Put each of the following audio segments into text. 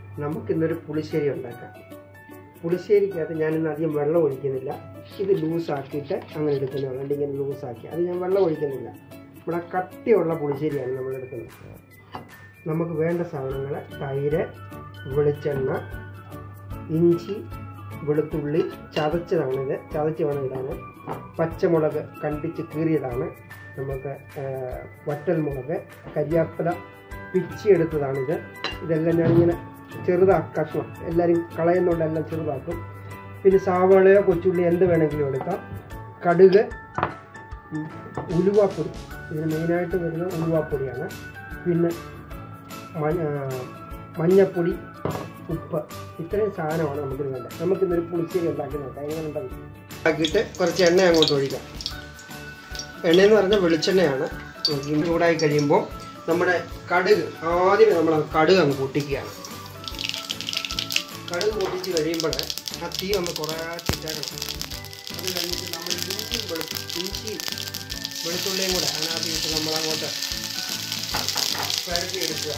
നമുക്കിന്നൊരു പുളിശ്ശേരി ഉണ്ടാക്കാം പുളിശ്ശേരിക്കകത്ത് ഞാനിന്ന് അധികം വെള്ളം ഒഴിക്കുന്നില്ല ഇത് ലൂസാക്കിയിട്ട് അങ്ങനെ എടുക്കുന്നതാണ് രണ്ട് ഇങ്ങനെ ലൂസാക്കി അത് ഞാൻ വെള്ളം ഒഴിക്കുന്നില്ല ഇവിടെ കട്ടിയുള്ള പുളിശ്ശേരിയാണ് നമ്മൾ എടുക്കുന്നത് നമുക്ക് വേണ്ട സാധനങ്ങൾ തൈര് വെളിച്ചെണ്ണ ഇഞ്ചി വെളുത്തുള്ളി ചതച്ചതാണിത് ചതച്ച് വേണം ഇടാൻ പച്ചമുളക് കണ്ടിച്ച് കീറിയതാണ് നമുക്ക് ആ, വറ്റൽമുളക് കരിയാപ്പില പിച്ചിയെടുത്തതാണിത് ഇതെല്ലാം ഞാനിങ്ങനെ ചെറുതാക്കി കഷ്ണം എല്ലാവരും കളയുന്നുണ്ട് എല്ലാം ചെറുതാക്കും പിന്നെ സാവളയോ കൊച്ചുള്ളി എന്ത് വേണമെങ്കിലും എടുക്കാം കടുക് ഉം, ഉലുവാപ്പൊടി ഇതിന് മെയിനായിട്ട് വരുന്ന ഉലുവാപ്പൊടിയാണ് പിന്നെ മഞ്ഞ മഞ്ഞപ്പൊടി ഉപ്പ് ഇത്രയും സാധനമാണ് നമുക്കിത് വേണ്ടത് നമുക്കിന്നൊരു പുളിശ്ശേരി ഉണ്ടാക്കി നോക്കാം എങ്ങനെ ഉണ്ടാക്കി ആക്കിയിട്ട് കുറച്ച് എണ്ണ അങ്ങോട്ട് ഒഴിക്കാം എണ്ണയെന്ന് പറഞ്ഞാൽ വെളിച്ചെണ്ണയാണ് നമുക്ക് ചൂടായി കഴിയുമ്പോൾ നമ്മുടെ കടുക് ആദ്യം നമ്മൾ ആ കടുക് അങ്ങ് പൊട്ടിക്കുകയാണ് കടുക് പൊട്ടിച്ച് കഴിയുമ്പോൾ ആ തീ ഒന്ന് കുറേ ചിറ്റാക്കണം അത് കഴിഞ്ഞിട്ട് നമ്മൾ ഇഞ്ചിയും വെളു ഇഞ്ചിയും വെളുത്തുള്ളിയും കൂടെ അതിനകത്ത് ഇട്ട് നമ്മൾ അങ്ങോട്ട് പരത്തി എടുക്കുക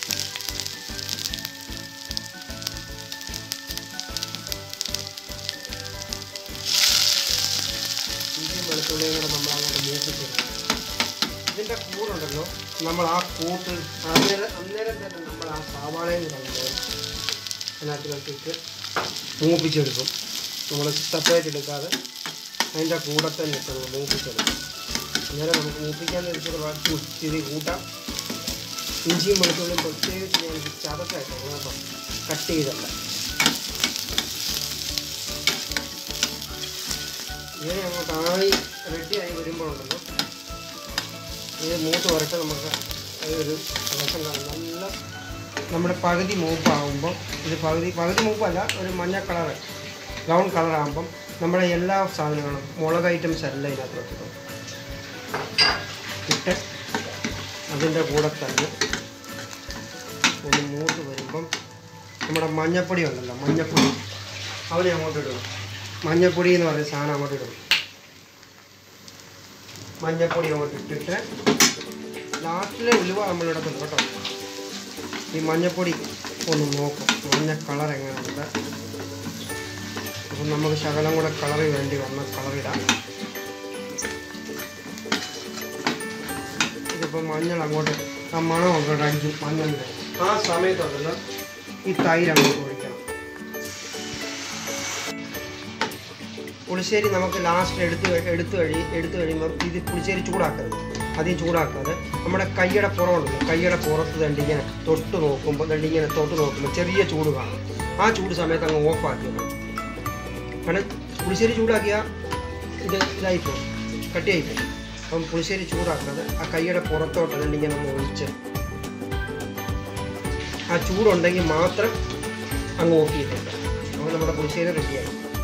ഇഞ്ചിയും വെളുത്തുള്ളിയും കൂടെ നമ്മൾ അങ്ങോട്ട് മൂപ്പിച്ചെടുക്കുക ഇതിൻ്റെ കൂടുണ്ടല്ലോ നമ്മൾ ആ കൂട്ട് അന്നേരം അന്നേരം തന്നെ നമ്മൾ ആ സവാളയും കൂടെ അതിനകത്തിട്ട് മൂപ്പിച്ചെടുക്കും നമ്മൾ സെപ്പറേറ്റ് എടുക്കാതെ അതിൻ്റെ കൂടെ തന്നെ ഇട്ട് നമ്മൾ മൂപ്പിച്ചെടുക്കും അന്നേരം നമുക്ക് മൂപ്പിക്കാൻ ഇച്ചിരി ബാക്കി ഇച്ചിരി കൂട്ടാം ഇഞ്ചിയും വെളുത്തുള്ളിയും പ്രത്യേകിച്ച് ഞാൻ ചതക്കായിട്ട് കേട്ടോ കട്ട് ചെയ്തല്ല ഇങ്ങനെ അങ്ങോട്ട് ആയി റെഡിയായി വരുമ്പോഴുണ്ടല്ലോ ഇത് മൂത്ത് വരട്ടെ നമുക്ക് ഒരു രസം കാണും നല്ല നമ്മുടെ പകുതി മൂപ്പാകുമ്പോൾ ഇത് പകുതി പകുതി മൂപ്പല്ല ഒരു മഞ്ഞ കളറ് ബ്രൗൺ കളറാകുമ്പം നമ്മുടെ എല്ലാ സാധനങ്ങളും മുളക് ഐറ്റംസ് എല്ലാം ഇതിനകത്ത് വെച്ചിട്ടുണ്ട് ഇട്ട് അതിൻ്റെ കൂടെ തന്നെ ഒന്ന് മൂത്ത് വരുമ്പം നമ്മുടെ മഞ്ഞപ്പൊടി ഉണ്ടല്ലോ മഞ്ഞപ്പൊടി അവരെ അങ്ങോട്ട് ഇടും മഞ്ഞപ്പൊടി എന്ന് പറയുന്ന സാധനം അങ്ങോട്ട് ഇടും മഞ്ഞപ്പൊടി അങ്ങോട്ട് ഇട്ടിട്ട് ലാസ്റ്റിലെ ഉലുവ നമ്മളിടത്തുണ്ട് കേട്ടോ ഈ മഞ്ഞപ്പൊടി ഒന്ന് നോക്കും മഞ്ഞ കളർ എങ്ങനെയുണ്ട് അപ്പം നമുക്ക് ശകലം കൂടെ കളറ് വേണ്ടി വന്ന കളറിടാം ഇതിപ്പോൾ മഞ്ഞൾ അങ്ങോട്ട് ആ മണം അങ്ങോട്ട് അടിക്കും മഞ്ഞളിൻ്റെ ആ സമയത്തുണ്ടല്ലോ ഈ തൈര് അങ്ങോട്ട് ഒഴിക്കണം പുളിശ്ശേരി നമുക്ക് ലാസ്റ്റ് എടുത്ത് കഴി- എടുത്ത് കഴി എടുത്ത് കഴിയുമ്പോൾ ഇത് പുളിശ്ശേരി ചൂടാക്കരുത് അധികം ചൂടാക്കാതെ നമ്മുടെ കൈയുടെ പുറമുണ്ടല്ലോ കൈയുടെ പുറത്ത് ദണ്ടിങ്ങനെ തൊട്ട് നോക്കുമ്പോൾ ദണ്ടിങ്ങനെ തൊട്ട് നോക്കുമ്പോൾ ചെറിയ ചൂട് കാണും ആ ചൂട് സമയത്ത് അങ്ങ് ഓഫാക്കിയത് കാരണം പുളിശ്ശേരി ചൂടാക്കിയാൽ ഇത് ഇതായിപ്പോവും കട്ടിയായിപ്പോവും അപ്പം പുളിശ്ശേരി ചൂടാക്കാതെ ആ കൈയുടെ പുറത്തോട്ട് ദണ്ടിങ്ങനെ ഒന്ന് ഒഴിച്ച് ആ ചൂടുണ്ടെങ്കിൽ മാത്രം അങ്ങ് ഓഫ് ചെയ്തേക്കാം അപ്പോൾ നമ്മുടെ പുളിശ്ശേരി റെഡിയായി